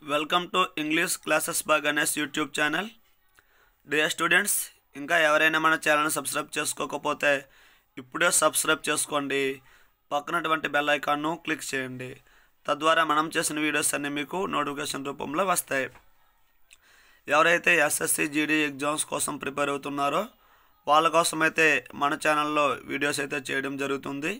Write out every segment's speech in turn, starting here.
welcome to English classes by Ganesh YouTube channel dear students ఇంకా ఎవరైనా మన ఛానల్ని సబ్స్క్రైబ్ చేసుకోకపోతే ఇప్పుడే సబ్స్క్రైబ్ చేసుకోండి పక్కనటువంటి బెల్ ఐకాన్ను క్లిక్ చేయండి తద్వారా మనం చేసిన వీడియోస్ అన్నీ మీకు నోటిఫికేషన్ రూపంలో వస్తాయి ఎవరైతే ఎస్ఎస్సి జీడీ ఎగ్జామ్స్ కోసం ప్రిపేర్ అవుతున్నారో వాళ్ళ కోసం అయితే మన ఛానల్లో వీడియోస్ అయితే చేయడం జరుగుతుంది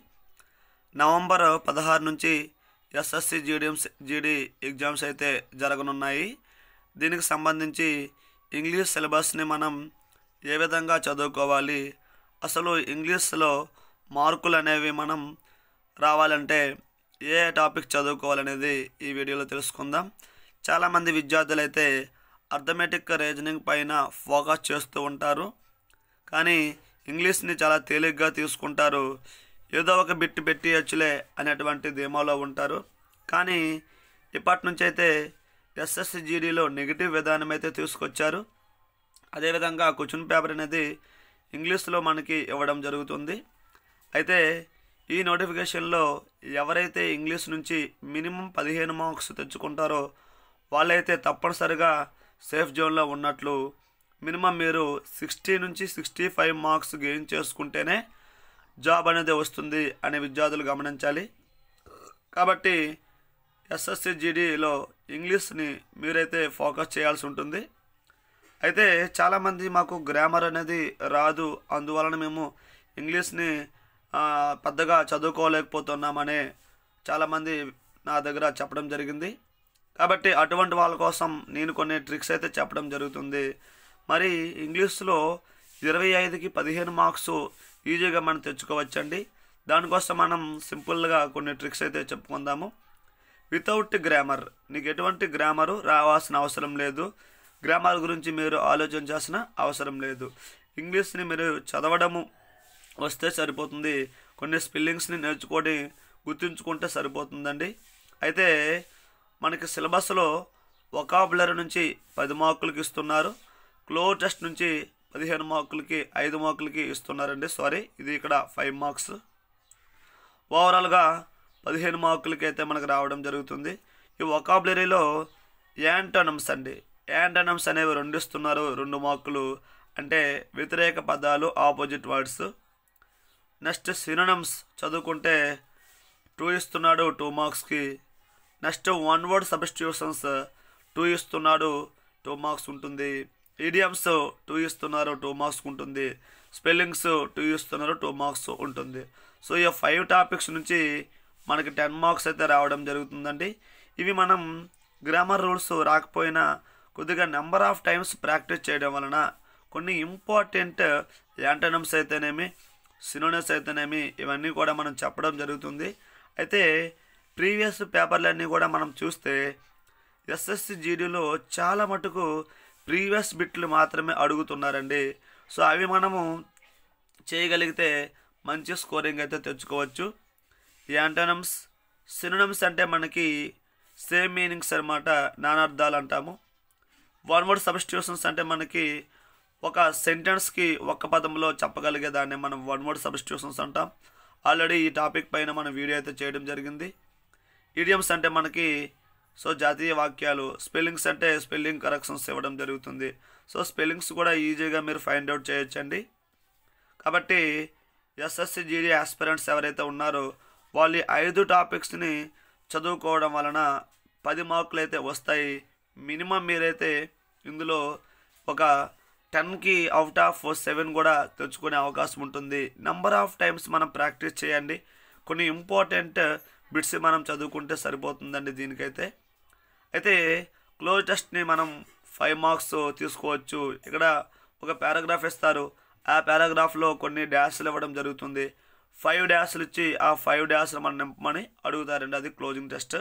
నవంబర్ పదహారు నుంచి ఎస్ఎస్సి జీడిఎంస్ జీడీ ఎగ్జామ్స్ అయితే జరగనున్నాయి దీనికి సంబంధించి ఇంగ్లీష్ సిలబస్ని మనం ఏ విధంగా చదువుకోవాలి అసలు ఇంగ్లీష్లో మార్కులు అనేవి మనం రావాలంటే ఏ టాపిక్ చదువుకోవాలనేది ఈ వీడియోలో తెలుసుకుందాం చాలామంది విద్యార్థులు అయితే అర్థమెటిక్ రీజనింగ్ పైన ఫోకస్ చేస్తూ ఉంటారు కానీ ఇంగ్లీష్ని చాలా తేలిగ్గా తీసుకుంటారు ఏదో ఒక బిట్ పెట్టియచ్చులే అనేటువంటి ధీమాలో ఉంటారు కానీ ఇప్పటి నుంచి అయితే ఎస్ఎస్సి జీడీలో నెగిటివ్ విధానం అయితే తీసుకొచ్చారు అదేవిధంగా క్వశ్చన్ పేపర్ అనేది ఇంగ్లీష్లో మనకి ఇవ్వడం జరుగుతుంది అయితే ఈ నోటిఫికేషన్లో ఎవరైతే ఇంగ్లీష్ నుంచి మినిమం పదిహేను మార్క్స్ తెచ్చుకుంటారో వాళ్ళైతే తప్పనిసరిగా సేఫ్ జోన్లో ఉన్నట్లు మినిమం మీరు సిక్స్టీ నుంచి సిక్స్టీ ఫైవ్ మార్క్స్ గెయిన్ చేసుకుంటేనే జాబ్ అనేది వస్తుంది అనే విద్యార్థులు గమనించాలి కాబట్టి ఎస్ఎస్సి జీడీలో ఇంగ్లీష్ని మీరైతే ఫోకస్ చేయాల్సి ఉంటుంది అయితే చాలామంది మాకు గ్రామర్ అనేది రాదు అందువలన మేము ఇంగ్లీష్ని ఆ, పెద్దగా చదువుకోలేకపోతున్నామనే చాలామంది నా దగ్గర చెప్పడం జరిగింది కాబట్టి అటువంటి వాళ్ళ కోసం నేను కొన్ని ట్రిక్స్ అయితే చెప్పడం జరుగుతుంది మరి ఇంగ్లీష్లో ఇరవై ఐదుకి పదిహేను మార్క్స్ ఈజీగా మనం తెచ్చుకోవచ్చండి దానికోసం మనం సింపుల్గా కొన్ని ట్రిక్స్ అయితే చెప్పుకుందాము వితౌట్ గ్రామర్ నీకు ఎటువంటి గ్రామరు రావాల్సిన అవసరం లేదు గ్రామర్ గురించి మీరు ఆలోచించాల్సిన అవసరం లేదు ఇంగ్లీష్ని మీరు చదవడము వస్తే సరిపోతుంది కొన్ని స్పెల్లింగ్స్ని నేర్చుకొని గుర్తుంచుకుంటే సరిపోతుందండి అయితే మనకి సిలబస్లో ఒకాబులరీ నుంచి పది మార్కులకి ఇస్తున్నారు క్లో టెస్ట్ నుంచి పదిహేను మార్కులకి ఐదు మార్కులకి ఇస్తున్నారండి సారీ ఇది ఇక్కడ ఫైవ్ మార్క్స్ ఓవరాల్గా పదిహేను మార్కులకి అయితే మనకు రావడం జరుగుతుంది ఈ ఒకాబులరీలో యాంటనమ్స్ అండి యాంటనమ్స్ అనేవి రెండు ఇస్తున్నారు రెండు మార్కులు అంటే వ్యతిరేక పదాలు ఆపోజిట్ వర్డ్స్ నెక్స్ట్ సినోనమ్స్ చదువుకుంటే టూ ఇస్తున్నాడు టూ మార్క్స్కి next one word substitutions two ఇస్తున్నాడు టూ మార్క్స్ ఉంటుంది ఈడియమ్స్ టూ ఇస్తున్నారు టూ మార్క్స్ ఉంటుంది స్పెల్లింగ్స్ టూ ఇస్తున్నారు టూ మార్క్స్ ఉంటుంది సో ఈ ఫైవ్ టాపిక్స్ నుంచి మనకి టెన్ మార్క్స్ అయితే రావడం జరుగుతుందండి ఇవి మనం గ్రామర్ రూల్స్ రాకపోయినా కొద్దిగా నెంబర్ ఆఫ్ టైమ్స్ ప్రాక్టీస్ చేయడం వలన కొన్ని ఇంపార్టెంట్ యాంటనమ్స్ అయితేనేమి సినోనస్ అయితేనేమి ఇవన్నీ కూడా మనం చెప్పడం జరుగుతుంది అయితే ప్రీవియస్ పేపర్లన్నీ కూడా మనం చూస్తే ఎస్ఎస్సి జీడీలో చాలా మటుకు ప్రీవియస్ బిట్లు మాత్రమే అడుగుతున్నారండి సో అవి మనము చేయగలిగితే మంచి స్కోరింగ్ అయితే తెచ్చుకోవచ్చు ఈ యాంటనమ్స్ సినోనమ్స్ అంటే మనకి సేమ్ మీనింగ్స్ అనమాట నానార్థాలు అంటాము వన్ వర్డ్ సబ్స్టిట్యూషన్స్ అంటే మనకి ఒక సెంటెన్స్కి ఒక్క పదంలో చెప్పగలిగే దాన్ని మనం వన్ వర్డ్ సబ్స్టిట్యూషన్స్ అంటాం ఆల్రెడీ ఈ టాపిక్ పైన మనం వీడియో అయితే చేయడం జరిగింది ఈడియమ్స్ అంటే మనకి సో జాతీయ వాక్యాలు స్పెల్లింగ్స్ అంటే స్పెల్లింగ్ కరెక్షన్స్ ఇవ్వడం జరుగుతుంది సో స్పెల్లింగ్స్ కూడా ఈజీగా మీరు ఫైండ్ అవుట్ చేయొచ్చండి కాబట్టి ఎస్ఎస్సి జీడీ ఆస్పిరెంట్స్ ఎవరైతే ఉన్నారో వాళ్ళు ఈ ఐదు టాపిక్స్ని చదువుకోవడం వలన పది మార్కులు అయితే వస్తాయి మినిమం మీరైతే ఇందులో ఒక టెన్కి అవుట్ ఆఫ్ సెవెన్ కూడా తెచ్చుకునే అవకాశం ఉంటుంది నెంబర్ ఆఫ్ టైమ్స్ మనం ప్రాక్టీస్ చేయండి కొన్ని ఇంపార్టెంట్ బిట్స్ మనం చదువుకుంటే సరిపోతుందండి దీనికైతే అయితే క్లోజ్ టెస్ట్ని మనం ఫైవ్ మార్క్స్ తీసుకోవచ్చు ఇక్కడ ఒక పారాగ్రాఫ్ ఇస్తారు ఆ పారాగ్రాఫ్లో కొన్ని డ్యాష్లు ఇవ్వడం జరుగుతుంది ఫైవ్ డ్యాష్లు ఇచ్చి ఆ ఫైవ్ డ్యాష్లు మనం నింపమని అడుగుతారండి అది క్లోజింగ్ టెస్ట్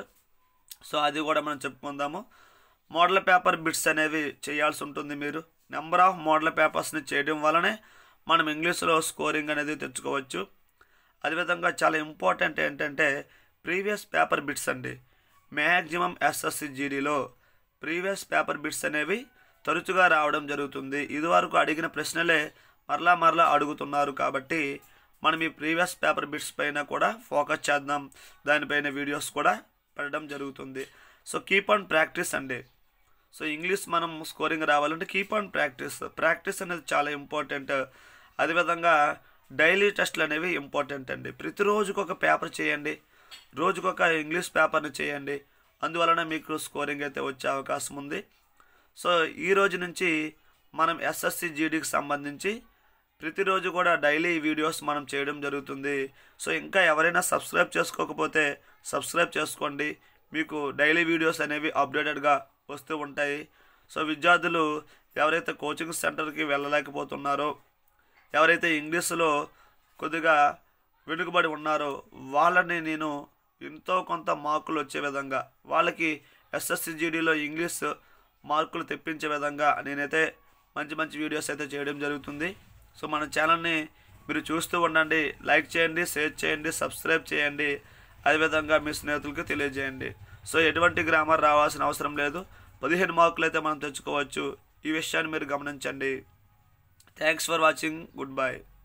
సో అది కూడా మనం చెప్పుకుందాము మోడల్ పేపర్ బిట్స్ అనేవి చేయాల్సి ఉంటుంది మీరు నెంబర్ ఆఫ్ మోడల్ పేపర్స్ని చేయడం వల్లనే మనం ఇంగ్లీష్లో స్కోరింగ్ అనేది తెచ్చుకోవచ్చు అదేవిధంగా చాలా ఇంపార్టెంట్ ఏంటంటే ప్రీవియస్ పేపర్ బిట్స్ అండి మ్యాక్సిమం ఎస్ఎస్సి జీడీలో ప్రీవియస్ పేపర్ బిట్స్ అనేవి తరచుగా రావడం జరుగుతుంది ఇదివరకు అడిగిన ప్రశ్నలే మరలా మరలా అడుగుతున్నారు కాబట్టి మనం ఈ ప్రీవియస్ పేపర్ బిట్స్ పైన కూడా ఫోకస్ చేద్దాం దానిపైన వీడియోస్ కూడా పెట్టడం జరుగుతుంది సో కీప్ ఆన్ ప్రాక్టీస్ అండి సో ఇంగ్లీష్ మనం స్కోరింగ్ రావాలంటే కీప్ ఆన్ ప్రాక్టీస్ ప్రాక్టీస్ అనేది చాలా ఇంపార్టెంట్ అదేవిధంగా డైలీ టెస్ట్లు అనేవి ఇంపార్టెంట్ అండి ప్రతిరోజుకు ఒక పేపర్ చేయండి రోజుకొక ఇంగ్లీష్ పేపర్ని చేయండి అందువలన మీకు స్కోరింగ్ అయితే వచ్చే అవకాశం ఉంది సో ఈ రోజు నుంచి మనం ఎస్ఎస్సి జీడీకి సంబంధించి ప్రతిరోజు కూడా డైలీ వీడియోస్ మనం చేయడం జరుగుతుంది సో ఇంకా ఎవరైనా సబ్స్క్రైబ్ చేసుకోకపోతే సబ్స్క్రైబ్ చేసుకోండి మీకు డైలీ వీడియోస్ అనేవి అప్డేటెడ్గా వస్తూ ఉంటాయి సో విద్యార్థులు ఎవరైతే కోచింగ్ సెంటర్కి వెళ్ళలేకపోతున్నారో ఎవరైతే ఇంగ్లీష్లో కొద్దిగా వెనుకబడి ఉన్నారో వాళ్ళని నేను ఎంతో కొంత మార్కులు వచ్చే విధంగా వాళ్ళకి ఎస్ఎస్సి జీడీలో ఇంగ్లీష్ మార్కులు తెప్పించే విధంగా నేనైతే మంచి మంచి వీడియోస్ అయితే చేయడం జరుగుతుంది సో మన ఛానల్ని మీరు చూస్తూ ఉండండి లైక్ చేయండి షేర్ చేయండి సబ్స్క్రైబ్ చేయండి అదేవిధంగా మీ స్నేహితులకి తెలియజేయండి సో ఎటువంటి గ్రామర్ రావాల్సిన అవసరం లేదు పదిహేను మార్కులు అయితే మనం తెచ్చుకోవచ్చు ఈ విషయాన్ని మీరు గమనించండి thanks for watching good by